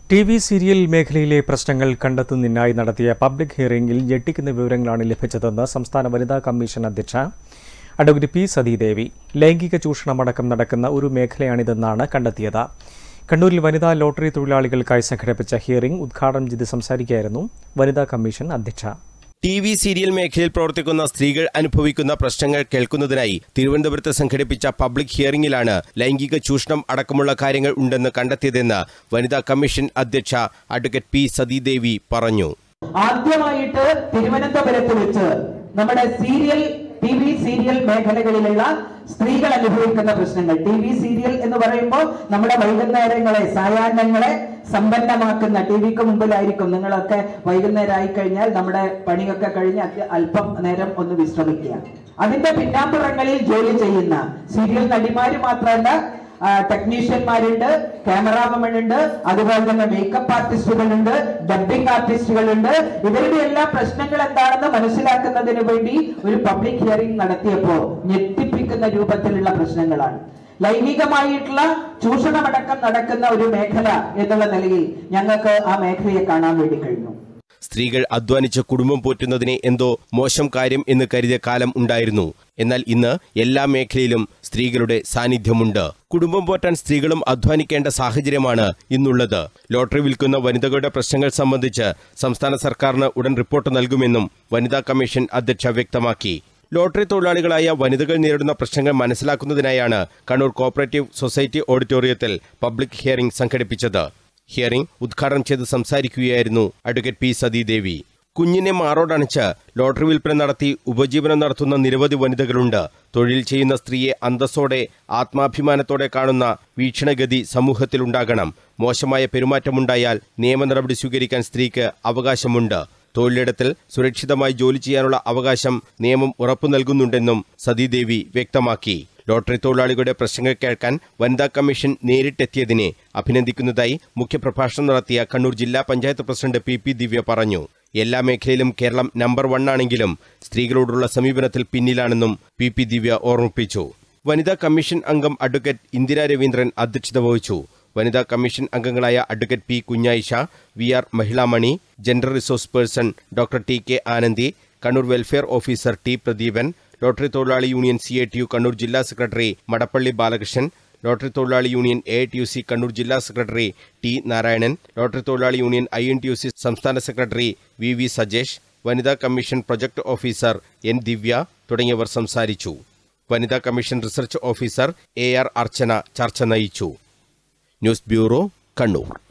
T V serial മേഖലയിലെ പ്രശ്നങ്ങൾ കണ്ടെത്തുന്നതിനായി നടത്തിയ പബ്ലിക് ഹിയറിംഗിൽ ഞെട്ടിക്കുന്ന വിവരങ്ങളാണ് ലഭിച്ചതെന്ന് സംസ്ഥാന വനിതാ കമ്മീഷൻ അധ്യക്ഷ അഡ്വക്കേറ്റ് പി സതീദേവി ലൈംഗിക ചൂഷണമടക്കം നടക്കുന്ന ഒരു മേഖലയാണിതെന്നാണ് കണ്ടെത്തിയത് കണ്ണൂരിൽ വനിതാ ലോട്ടറി തൊഴിലാളികൾക്കായി സംഘടിപ്പിച്ച ഹിയറിംഗ് ഉദ്ഘാടനം ചെയ്ത് സംസാരിക്കുകയായിരുന്നു വനിതാ കമ്മീഷൻ അധ്യക്ഷ ടി വി സീരിയൽ മേഖലയിൽ പ്രവർത്തിക്കുന്ന സ്ത്രീകൾ അനുഭവിക്കുന്ന പ്രശ്നങ്ങൾ കേൾക്കുന്നതിനായി തിരുവനന്തപുരത്ത് സംഘടിപ്പിച്ച പബ്ലിക് ഹിയറിംഗിലാണ് ലൈംഗിക ചൂഷണം അടക്കമുള്ള കാര്യങ്ങൾ ഉണ്ടെന്ന് കണ്ടെത്തിയതെന്ന് വനിതാ കമ്മീഷൻ അധ്യക്ഷ അഡ്വക്കേറ്റ് പി സതീദേവി പറഞ്ഞു ആദ്യമായിട്ട് തിരുവനന്തപുരത്ത് വെച്ച് നമ്മുടെ സീരിയൽ ടി വി സീരിയൽ മേഖലകളിലുള്ള സ്ത്രീകൾ അനുഭവിക്കുന്ന പ്രശ്നങ്ങൾ ടി വി സീരിയൽ എന്ന് പറയുമ്പോൾ നമ്മുടെ വൈകുന്നേരങ്ങളെ സായാഹ്നങ്ങളെ സമ്പന്നമാക്കുന്ന ടി വിക്ക് മുമ്പിലായിരിക്കും നിങ്ങളൊക്കെ വൈകുന്നേരം ആയി കഴിഞ്ഞാൽ നമ്മുടെ പണിയൊക്കെ കഴിഞ്ഞ് അല്പ- അല്പം നേരം ഒന്ന് വിശ്രമിക്കുക അതിന്റെ പിന്നാമ്പുറങ്ങളിൽ ജോലി ചെയ്യുന്ന സീരിയൽ നടിമാര് മാത്രമല്ല ആ, ടെക്നീഷ്യന്മാരുണ്ട് ക്യാമറാമൻ ഉണ്ട് അതുപോലെ തന്നെ മേക്കപ്പ് ആർട്ടിസ്റ്റുകളുണ്ട് ഡബിംഗ് ആർട്ടിസ്റ്റുകളുണ്ട് ഇവരുടെ എല്ലാ പ്രശ്നങ്ങൾ എന്താണെന്ന് മനസ്സിലാക്കുന്നതിന് വേണ്ടി ഒരു പബ്ലിക് ഹിയറിംഗ് നടത്തിയപ്പോ ഞെട്ടിപ്പിക്കുന്ന രൂപത്തിലുള്ള പ്രശ്നങ്ങളാണ് ലൈംഗികമായിട്ടുള്ള ചൂഷണമടക്കം നടക്കുന്ന ഒരു മേഖല എന്നുള്ള നിലയിൽ ഞങ്ങൾക്ക് ആ മേഖലയെ കാണാൻ വേണ്ടി കഴിഞ്ഞു സ്ത്രീകൾ അധ്വാനിച്ച് കുടുംബം പോറ്റുന്നതിനെ എന്തോ മോശം കാര്യം എന്ന് കരുതിയ കാലം ഉണ്ടായിരുന്നു എന്നാൽ ഇന്ന് എല്ലാ മേഖലയിലും സ്ത്രീകളുടെ സാന്നിധ്യമുണ്ട് കുടുംബം പോറ്റാൻ സ്ത്രീകളും അധ്വാനിക്കേണ്ട സാഹചര്യമാണ് ഇന്നുള്ളത് ലോട്ടറി വിൽക്കുന്ന വനിതകളുടെ പ്രശ്നങ്ങൾ സംബന്ധിച്ച് സംസ്ഥാന സർക്കാരിന് ഉടൻ റിപ്പോർട്ട് നൽകുമെന്നും വനിതാ കമ്മീഷൻ അധ്യക്ഷ വ്യക്തമാക്കി ലോട്ടറി തൊഴിലാളികളായ വനിതകൾ നേരിടുന്ന പ്രശ്നങ്ങൾ മനസ്സിലാക്കുന്നതിനായാണ് കണ്ണൂർ കോപ്പറേറ്റീവ് സൊസൈറ്റി ഓഡിറ്റോറിയത്തിൽ പബ്ലിക് ഹിയറിംഗ് സംഘടിപ്പിച്ചത് ഹിയറിംഗ് ഉദ്ഘാടനം ചെയ്ത് സംസാരിക്കുകയായിരുന്നു അഡ്വക്കേറ്റ് പി സതീദേവി കുഞ്ഞിനെ മാറോടണച്ച് ലോട്ടറി വിൽപ്പന നടത്തി ഉപജീവനം നടത്തുന്ന നിരവധി വനിതകളുണ്ട് തൊഴിൽ ചെയ്യുന്ന സ്ത്രീയെ അന്തസ്സോടെ ആത്മാഭിമാനത്തോടെ കാണുന്ന വീക്ഷണഗതി സമൂഹത്തിലുണ്ടാകണം മോശമായ പെരുമാറ്റമുണ്ടായാൽ നിയമ നടപടി സ്വീകരിക്കാൻ സ്ത്രീക്ക് അവകാശമുണ്ട് തൊഴിലിടത്തിൽ സുരക്ഷിതമായി ജോലി ചെയ്യാനുള്ള അവകാശം നിയമം ഉറപ്പു നൽകുന്നുണ്ടെന്നും സതീദേവി വ്യക്തമാക്കി ലോട്ടറി തൊഴിലാളികളുടെ പ്രശ്നങ്ങൾ കേൾക്കാൻ വനിതാ കമ്മീഷൻ നേരിട്ടെത്തിയതിനെ അഭിനന്ദിക്കുന്നതായി മുഖ്യപ്രഭാഷണം നടത്തിയ കണ്ണൂർ ജില്ലാ panchayat president P P Divya പറഞ്ഞു എല്ലാ മേഖലയിലും കേരളം നമ്പർ വൺ ആണെങ്കിലും സ്ത്രീകളോടുള്ള സമീപനത്തിൽ പിന്നിലാണെന്നും പി പി ദിവ്യ ഓർമ്മിപ്പിച്ചു വനിതാ കമ്മീഷൻ അംഗം അഡ്വക്കേറ്റ് ഇന്ദിരാ രവീന്ദ്രൻ അധ്യക്ഷത വഹിച്ചു വനിതാ കമ്മീഷൻ അംഗങ്ങളായ advocate P Kunhayisha V R Mahilamani gender resource person doctor T K Anandi Kannur welfare officer T Pradeepan lottery തൊഴിലാളി union C I T U Kannur ജില്ലാ സെക്രട്ടറി മടപ്പള്ളി ബാലകൃഷ്ണൻ ലോട്ടറി തൊഴിലാളി union A T U C Kannur ജില്ലാ സെക്രട്ടറി ടി നാരായണൻ ലോട്ടറി തൊഴിലാളി union I N T U C സംസ്ഥാന secretary V V Sajesh വനിതാ commission project officer N Divya തുടങ്ങിയവർ സംസാരിച്ചു വനിതാ commission research officer A R Archana ചർച്ച നയിച്ചു ന്യൂസ് ബ്യൂറോ കണ്ണൂർ